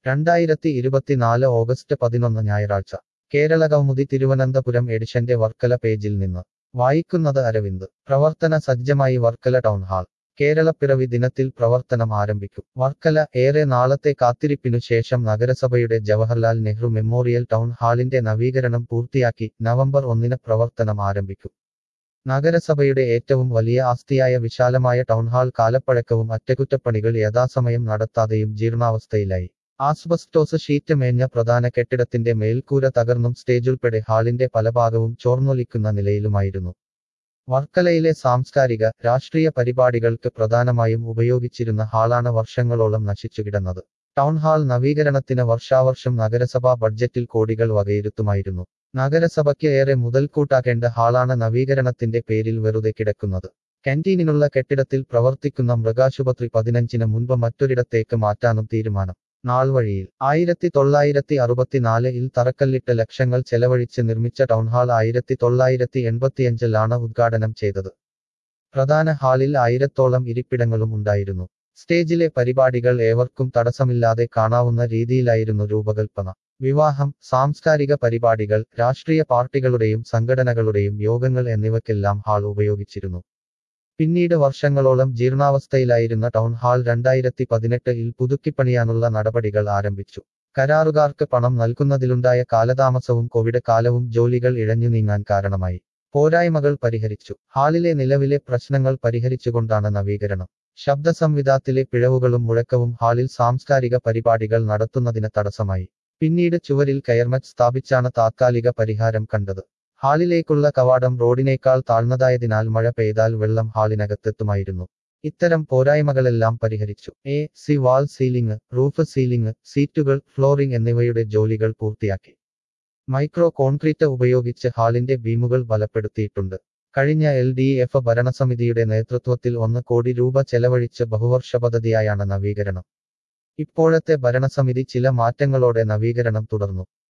രണ്ടായിരത്തി ഇരുപത്തിനാല് ഓഗസ്റ്റ് പതിനൊന്ന് ഞായറാഴ്ച കേരള കൗമുദി തിരുവനന്തപുരം എഡിഷന്റെ വർക്കല പേജിൽ നിന്ന് വായിക്കുന്നത് അരവിന്ദ് പ്രവർത്തന സജ്ജമായി വർക്കല ടൗൺ ഹാൾ കേരളപ്പിറവി ദിനത്തിൽ പ്രവർത്തനം ആരംഭിക്കും വർക്കല ഏറെ നാളത്തെ കാത്തിരിപ്പിനു ശേഷം നഗരസഭയുടെ ജവഹർലാൽ നെഹ്റു മെമ്മോറിയൽ ടൗൺ ഹാളിന്റെ നവീകരണം പൂർത്തിയാക്കി നവംബർ ഒന്നിന് പ്രവർത്തനം ആരംഭിക്കും നഗരസഭയുടെ ഏറ്റവും വലിയ ആസ്തിയായ വിശാലമായ ടൗൺഹാൾ കാലപ്പഴക്കവും അറ്റകുറ്റപ്പണികൾ യഥാസമയം നടത്താതെയും ജീർണാവസ്ഥയിലായി ആസ്ബസ്റ്റോസ് ഷീറ്റ് മേഞ്ഞ പ്രധാന കെട്ടിടത്തിന്റെ മേൽക്കൂര തകർന്നും സ്റ്റേജുൾപ്പെടെ ഹാളിന്റെ പല ഭാഗവും ചോർന്നൊലിക്കുന്ന നിലയിലുമായിരുന്നു വർക്കലയിലെ സാംസ്കാരിക രാഷ്ട്രീയ പരിപാടികൾക്ക് പ്രധാനമായും ഉപയോഗിച്ചിരുന്ന ഹാളാണ് വർഷങ്ങളോളം നശിച്ചുകിടന്നത് ടൗൺ ഹാൾ നവീകരണത്തിന് വർഷാവർഷം നഗരസഭാ ബഡ്ജറ്റിൽ കോടികൾ വകയിരുത്തുമായിരുന്നു നഗരസഭയ്ക്ക് ഏറെ മുതൽക്കൂട്ടാക്കേണ്ട ഹാളാണ് നവീകരണത്തിന്റെ പേരിൽ വെറുതെ കിടക്കുന്നത് കാന്റീനിനുള്ള കെട്ടിടത്തിൽ പ്രവർത്തിക്കുന്ന മൃഗാശുപത്രി പതിനഞ്ചിന് മുൻപ് മറ്റൊരിടത്തേക്ക് മാറ്റാനും തീരുമാനം നാൾവഴിയിൽ ആയിരത്തി തൊള്ളായിരത്തി അറുപത്തിനാലിൽ തറക്കല്ലിട്ട് ലക്ഷങ്ങൾ ചെലവഴിച്ച് നിർമ്മിച്ച ടൗൺഹാൾ ആയിരത്തി തൊള്ളായിരത്തി എൺപത്തിയഞ്ചിലാണ് ഉദ്ഘാടനം ചെയ്തത് പ്രധാന ഹാളിൽ ആയിരത്തോളം ഇരിപ്പിടങ്ങളും ഉണ്ടായിരുന്നു സ്റ്റേജിലെ പരിപാടികൾ ഏവർക്കും തടസ്സമില്ലാതെ കാണാവുന്ന രീതിയിലായിരുന്നു രൂപകൽപ്പന വിവാഹം സാംസ്കാരിക പരിപാടികൾ രാഷ്ട്രീയ പാർട്ടികളുടെയും സംഘടനകളുടെയും യോഗങ്ങൾ എന്നിവയ്ക്കെല്ലാം ഹാൾ ഉപയോഗിച്ചിരുന്നു പിന്നീട് വർഷങ്ങളോളം ജീർണാവസ്ഥയിലായിരുന്ന ടൗൺ ഹാൾ രണ്ടായിരത്തി പതിനെട്ടിൽ പുതുക്കിപ്പണിയാനുള്ള നടപടികൾ ആരംഭിച്ചു കരാറുകാർക്ക് പണം നൽകുന്നതിലുണ്ടായ കാലതാമസവും കോവിഡ് കാലവും ജോലികൾ ഇഴഞ്ഞു നീങ്ങാൻ കാരണമായി പോരായ്മകൾ പരിഹരിച്ചു ഹാളിലെ നിലവിലെ പ്രശ്നങ്ങൾ പരിഹരിച്ചുകൊണ്ടാണ് നവീകരണം ശബ്ദ സംവിധാത്തിലെ പിഴവുകളും മുഴക്കവും ഹാളിൽ സാംസ്കാരിക പരിപാടികൾ നടത്തുന്നതിന് തടസ്സമായി പിന്നീട് ചുവരിൽ കയർമറ്റ് സ്ഥാപിച്ചാണ് താത്കാലിക പരിഹാരം കണ്ടത് ഹാളിലേക്കുള്ള കവാടം റോഡിനേക്കാൾ താഴ്ന്നതായതിനാൽ മഴ പെയ്താൽ വെള്ളം ഹാളിനകത്തെത്തുമായിരുന്നു ഇത്തരം പോരായ്മകളെല്ലാം പരിഹരിച്ചു A C wall ceiling roof ceiling സീറ്റുകൾ ഫ്ലോറിംഗ് എന്നിവയുടെ ജോലികൾ പൂർത്തിയാക്കി മൈക്രോ കോൺക്രീറ്റ് ഉപയോഗിച്ച് ഹാളിന്റെ ബീമുകൾ ബലപ്പെടുത്തിയിട്ടുണ്ട് കഴിഞ്ഞ എൽ ഡി എഫ് ഭരണസമിതിയുടെ നേതൃത്വത്തിൽ ഒന്ന് കോടി രൂപ ചെലവഴിച്ച് ബഹുവർഷ പദ്ധതിയായാണ് നവീകരണം ഇപ്പോഴത്തെ ഭരണസമിതി ചില മാറ്റങ്ങളോടെ നവീകരണം തുടർന്നു